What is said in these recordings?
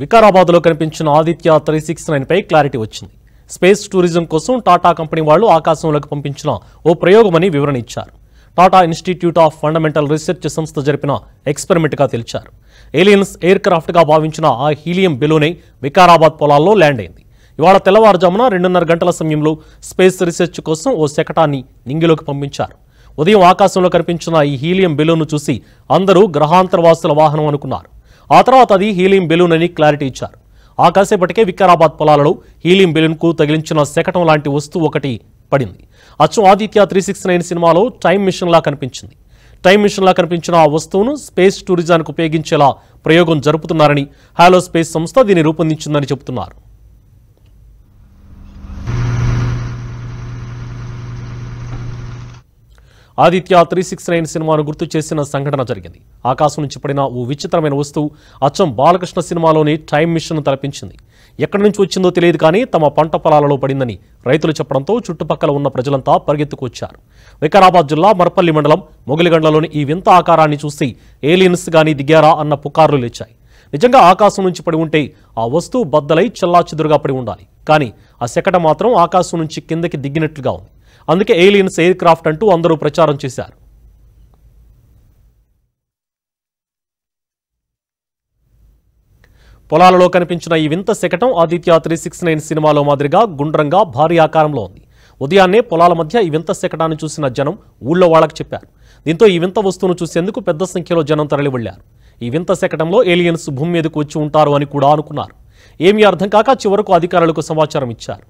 వికారాబాద్లో కనిపించిన Aditya three six పై clarity వచ్చింది స్పేస్ టూరిజం కోసం టాటా కంపెనీ వాళ్ళు ఆకాశంలోకి పంపించిన ఓ ప్రయోగమని వివరణ ఇచ్చారు Tata institute of fundamental research సంస్థ జరిపిన ఎక్స్పెరిమెంట్గా తెలిచారు ఏలియన్స్ ఎయిర్ క్రాఫ్ట్గా భావించిన ఆ హీలియం బెలూనే వికారాబాద్ పొలాల్లో ల్యాండ్ అయింది ఇవాళ తెల్లవారుజామున రెండున్నర గంటల సమయంలో స్పేస్ రీసెర్చ్ కోసం ఓ శకటాన్ని నింగిలోకి పంపించారు ఉదయం ఆకాశంలో కనిపించిన ఈ హీలియం బెలూన్ను చూసి అందరూ గ్రహాంతరవాసుల వాహనం అనుకున్నారు ఆ తర్వాత అది హీలియం బెలూన్ అని క్లారిటీ ఇచ్చారు ఆ కాసేపటికే వికారాబాద్ పొలాలలో హీలియం బెలూన్కు తగిలించిన శకటం లాంటి వస్తువు ఒకటి పడింది అచ్చం ఆదిత్య త్రీ సిక్స్ నైన్ సినిమాలో టైం మిషన్లా కనిపించింది టైం మిషన్లా కనిపించిన ఆ వస్తువును స్పేస్ టూరిజానికి ఉపయోగించేలా ప్రయోగం జరుపుతున్నారని హాలో స్పేస్ సంస్థ దీన్ని రూపొందించిందని చెబుతున్నారు ఆదిత్య త్రీ సిక్స్ నైన్ సినిమాను గుర్తు చేసిన సంఘటన జరిగింది ఆకాశం నుంచి పడిన ఓ విచిత్రమైన వస్తువు అచ్చం బాలకృష్ణ సినిమాలోని టైం మిషన్ తలపించింది ఎక్కడి నుంచి వచ్చిందో తెలియదు కానీ తమ పంట పొలాలలో పడిందని రైతులు చెప్పడంతో చుట్టుపక్కల ఉన్న ప్రజలంతా పరిగెత్తుకొచ్చారు వికారాబాద్ జిల్లా మరపల్లి మండలం మొగిలిగండ్లలోని ఈ వింత ఆకారాన్ని చూసి ఏలియన్స్ గాని దిగారా అన్న పుకార్లు లేచాయి నిజంగా ఆకాశం నుంచి పడి ఉంటే ఆ వస్తువు బద్దలై చెల్లాచెదురుగా పడి ఉండాలి కానీ ఆ శకట మాత్రం ఆకాశం నుంచి కిందకి దిగినట్లుగా ఉంది అందుకే ఏలియన్స్ ఎయిర్ క్రాఫ్ట్ అంటూ అందరూ ప్రచారం చేశారు పొలాలలో కనిపించిన ఈ వింత శకటం ఆదిత్య త్రీ సిక్స్ నైన్ సినిమాలో మాదిరిగా గుండ్రంగా భారీ ఆకారంలో ఉంది ఉదయాన్నే పొలాల మధ్య ఈ వింత శకటాన్ని చూసిన జనం ఊళ్ళో వాళ్ళకి చెప్పారు దీంతో ఈ వింత వస్తువును చూసేందుకు పెద్ద సంఖ్యలో జనం తరలి వెళ్లారు ఈ వింత శకటంలో ఏలియన్స్ భూమి మీదకు వచ్చి ఉంటారు అని కూడా అనుకున్నారు ఏమీ అర్థం కాక చివరకు అధికారులకు సమాచారం ఇచ్చారు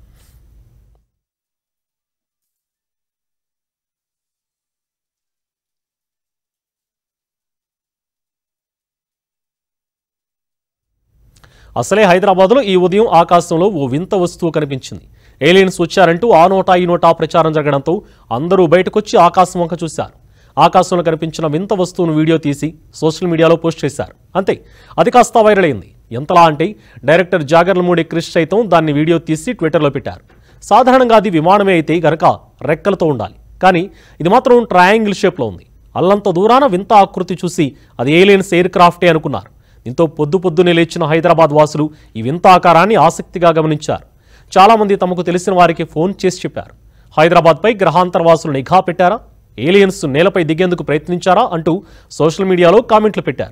అసలే హైదరాబాద్లో ఈ ఉదయం ఆకాశంలో ఓ వింత వస్తువు కనిపించింది ఏలియన్స్ వచ్చారంటూ ఆ నోటా ఈ నోటా ప్రచారం జరగడంతో అందరూ బయటకొచ్చి ఆకాశం వంక చూశారు ఆకాశంలో కనిపించిన వింత వస్తువును వీడియో తీసి సోషల్ మీడియాలో పోస్ట్ చేశారు అంతే అది కాస్త వైరల్ అయింది ఎంతలా అంటే డైరెక్టర్ జాగర్లమూడి క్రిష్ సైతం దాన్ని వీడియో తీసి ట్విట్టర్లో పెట్టారు సాధారణంగా అది విమానమే అయితే గనక రెక్కలతో ఉండాలి కానీ ఇది మాత్రం ట్రయాంగిల్ షేప్లో ఉంది అల్లంత దూరాన వింత ఆకృతి చూసి అది ఏలియన్స్ ఎయిర్ క్రాఫ్టే అనుకున్నారు దీంతో పొద్దు పొద్దునే లేచిన హైదరాబాద్ వాసులు ఈ వింత ఆకారాన్ని ఆసక్తిగా గమనించారు చాలామంది తమకు తెలిసిన వారికి ఫోన్ చేసి చెప్పారు హైదరాబాద్పై గ్రహాంతర వాసులు నిఘా పెట్టారా ఏలియన్స్ నేలపై దిగేందుకు ప్రయత్నించారా అంటూ సోషల్ మీడియాలో కామెంట్లు పెట్టారు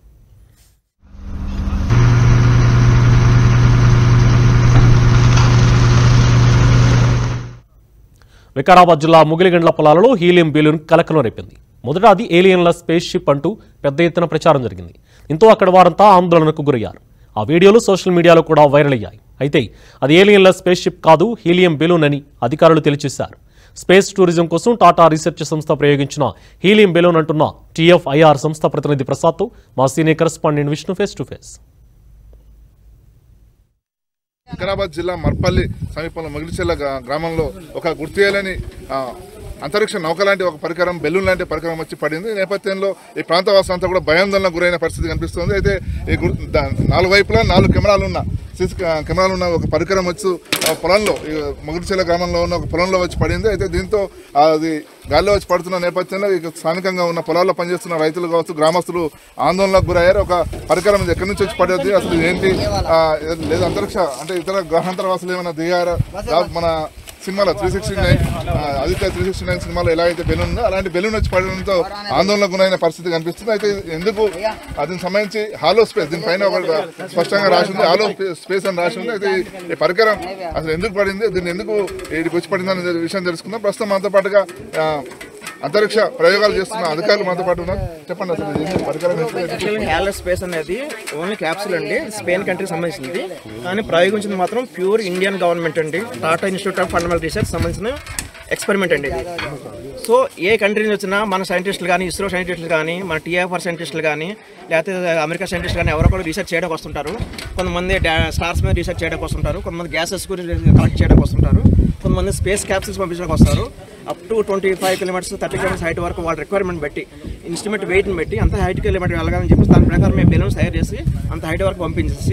వికారాబాద్ జిల్లా ముగిలిగండ్ల పొలాలలో హీలియం బెలూన్ కలకలం రేపింది మొదట అది ఏలియన్ల స్పేస్ షిప్ అంటూ పెద్ద ఎత్తున ప్రచారం జరిగింది దీంతో అక్కడ వారంతా ఆందోళనకు గురయ్యారు ఆ వీడియోలు సోషల్ మీడియాలో కూడా వైరల్ అయ్యాయి అయితే అది ఏలియన్ల స్పేస్ షిప్ కాదు హీలియం బెలూన్ అని అధికారులు తెలియచేశారు స్పేస్ టూరిజం కోసం టాటా రీసెర్చ్ సంస్థ ప్రయోగించిన హీలియం బెలూన్ అంటున్న టీఎఫ్ఐఆర్ సంస్థ ప్రతినిధి ప్రసాద్తో మా senior correspondent Vishnu face to face Vikarabad జిల్లా మర్పల్లి సమీపంలో మొగిలిచెల్ల గ్రా- గ్రామంలో ఒక గుర్తుచేయలేని ఆ, అంతరిక్ష నౌక లాంటి ఒక పరికరం బెలూన్ లాంటి పరికరం వచ్చి పడింది ఈ నేపథ్యంలో ఈ ప్రాంతవాసం అంతా కూడా భయాందోళనకు గురైన పరిస్థితి కనిపిస్తుంది అయితే ఈ గుర్ దా- నాలుగు వైపులా నాలుగు కెమెరాలు ఉన్న సీసీ కె- కెమెరాలు ఉన్న ఒక పరికరం వచ్చి ఆ పొలంలో ఈ మొగిలిచెల్ల గ్రామంలో ఉన్న ఒక పొలంలో వచ్చి పడింది అయితే దీంతో అది గాల్లో వచ్చి పడుతున్న నేపథ్యంలో ఇక స్థానికంగా ఉన్న పొలాల్లో పనిచేస్తున్న రైతులు కావచ్చు గ్రామస్తులు ఆందోళనకు గురయ్యారు ఒక పరికరం ఇది ఎక్కడి నుంచి వచ్చి పడేది అసలు ఇది ఏంటి ఆ, లేదా అంతరిక్ష అంటే ఇతర గ్రహాంతర వాసులు ఏమైనా దిగారా దా- మన సినిమాలో three sixty nine Aditya three sixty nine సినిమాలో ఎలా అయితే బెలూన్ ఉందో అలాంటి బెలూన్ వచ్చి పడడంతో ఆందోళనకు గురైన పరిస్థితి కనిపిస్తుంది అయితే ఎందుకు ఆ దీనికి సంబంధించి హాలో స్పేస్ దీనిపైన ఒక స్పష్టంగా రాసి ఉంది హాలో స్పేస్ అని రాసి ఉంది అయితే ఈ- ఈ పరికరం అసలు ఎందుకు పడింది దీన్ని ఎందుకు వీడికి వచ్చి పడింది అనే విషయం తెలుసుకుందాం ప్రస్తుతం మనతో పాటుగా ఆ, అంతరిక్ష ప్రయోగాలు చేస్తున్న అధికారులు మనతో పాటు ఉన్నారు చెప్పండి అసలు ఇది పరికరం ఏంటి? యాక్చువల్లీ హ్యాలర్ స్పేస్ అనేది ఓన్లీ క్యాప్సూల్ అండి స్పెయిన్ కంట్రీకి సంబంధించింది కానీ ప్రయోగించింది మాత్రం ప్యూర్ ఇండియన్ గవర్నమెంట్ అండి Tata institute of fundamental research సంబంధించిన ఎక్స్పెరిమెంట్ అండి ఇది సో ఏ కంట్రీ నుంచి వచ్చినా మన సైంటిస్టులు కానీ ఇస్రో సైంటిస్టులు కానీ మన టీఎఫ్ఆర్ సైంటిస్టులు కానీ లేకపోతే అమెరికా సైంటిస్టులు కానీ ఎవరో కూడా రీసెర్చ్ చేయడానికి వస్తుంటారు కొంతమంది డా- స్టార్స్ మీద రీసెర్చ్ చేయడానికి వస్తుంటారు కొంతమంది గ్యాసెస్ గురించి కలెక్ట్ చేయడానికి వస్తుంటారు కొంతమంది స్పేస్ క్యాప్సూల్స్ పంపించడానికి వస్తారు up to twenty five kilometres thirty kilometres height వరకు వాళ్ళ రిక్వైర్మెంట్ బట్టి ఇన్స్ట్రుమెంట్ వెయిట్ని బట్టి అంత హైట్ కిలోమీటర్ వెళ్ళగాలని చెప్పి దాని ప్రకారం మేము బెలూన్స్ తయారు చేసి అంత హైట్ వరకు పంపించేసి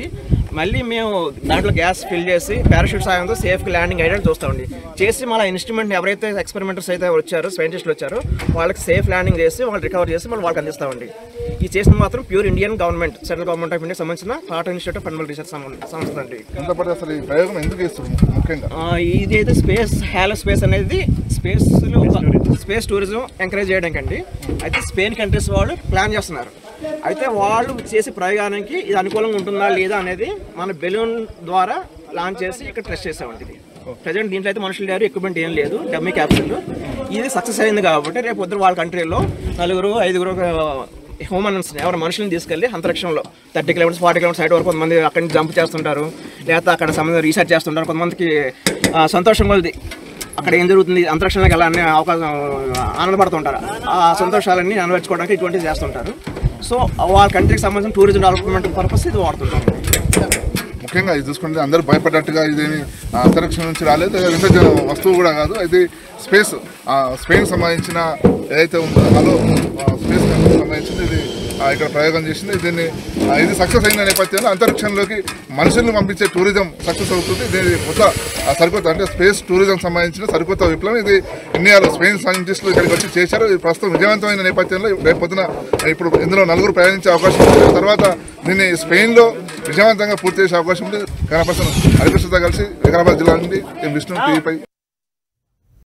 మళ్ళీ మేము దాంట్లో గ్యాస్ ఫిల్ చేసి పారాషూట్ సాయంతో సేఫ్ ల్యాండింగ్ అయ్యేటట్టు చూస్తామండి చేసి మళ్ళీ ఇన్స్ట్రుమెంట్ ఎవరైతే ఎక్స్పెరిమెంటర్స్ అయితే వచ్చారో సైంటిస్టులు వచ్చారో వాళ్ళకి సేఫ్ ల్యాండింగ్ చేసి వాళ్ళు రికవర్ చేసి మళ్ళీ వాళ్ళకి అందిస్తామండి ఈ చేసిన మాత్రం pure Indian government central government of India సంబంధించిన Tata institute of fundamental research సంస్థ అండి ఎంత పడి అసలు ఈ ప్రయోగం ఎందుకు చేస్తుంది ముఖ్యంగా ఆ, ఇది అయితే స్పేస్ హ్యాలో స్పేస్ అనేది స్పేస్ స్పేస్ టూరిజం ఎంకరేజ్ చేయడానికి అండి అయితే స్పెయిన్ కంట్రీస్ వాళ్ళు ప్లాన్ చేస్తున్నారు అయితే వాళ్ళు చేసే ప్రయోగానికి ఇది అనుకూలంగా ఉంటుందా లేదా అనేది మన బెలూన్ ద్వారా లాంచ్ చేసి ఇక్కడ టెస్ట్ చేసామండి ఇది ప్రజెంట్ దీంట్లో అయితే మనుషులు లేరు ఎక్విప్మెంట్ ఏం లేదు డమ్మీ క్యాప్సూల్ ఇది సక్సెస్ అయింది కాబట్టి రేపు పొద్దున వాళ్ళ కంట్రీలో నలుగురు ఐదుగురు హ్యూమన్స్ ఎవరు మనుషులను తీసుకెళ్ళి అంతరిక్షంలో thirty kilometres forty kilometres side వరకు కొంతమంది అక్కడి నుంచి జంప్ చేస్తుంటారు లేకపోతే అక్కడ సంబంధం రీసెర్చ్ చేస్తుంటారు కొంతమందికి ఆ, సంతోషం కొలిది అక్కడ ఏం జరుగుతుంది అంతరిక్షంలోకి వెళ్ళాలని అవకాశం ఆనందపడుతుంటారు ఆ సంతోషాలన్నీ నెరవేర్చుకోవడానికి ఇటువంటివి చేస్తుంటారు సో వాళ్ళ కంట్రీకి సంబంధించిన టూరిజం డెవలప్మెంట్ పర్పస్ ఇది వాడుతుంటారు ముఖ్యంగా ఇది చూసుకుంటే అందరూ భయపడ్డట్టుగా ఇదేమి ఆ, అంతరిక్షం నుంచి రాలేదు ఇది రీసెర్చ్ వస్తువు కూడా కాదు ఇది స్పేస్ ఆ, స్పెయిన్ సంబంధించిన ఏదైతే ఉందో హలో స్పేస్ సంబంధించింది ఇది ఆ, ఇక్కడ ప్రయోగం చేసింది దీన్ని ఆ, ఇది సక్సెస్ అయిన నేపథ్యంలో అంతరిక్షంలోకి మనుషులను పంపించే టూరిజం సక్సెస్ అవుతుంది దీని కొత్త ఆ, సరికొత్త అంటే స్పేస్ టూరిజం సంబంధించిన సరికొత్త విప్లవం ఇది ఇండియాలో స్పెయిన్ సైంటిస్టులు ఇక్కడికి వచ్చి చేశారు ఇది ప్రస్తుతం విజయవంతమైన నేపథ్యంలో రేపు పొద్దున ఇప్పుడు ఇందులో నలుగురు ప్రయాణించే అవకాశం ఉంది తర్వాత దీన్ని స్పెయిన్లో విజయవంతంగా పూర్తి చేసే అవకాశం ఉంది కనపర్సన్ హరికృష్ణతో కలిసి వికారాబాద్ జిల్లా నుండి ఎం విష్ణు టీవీపై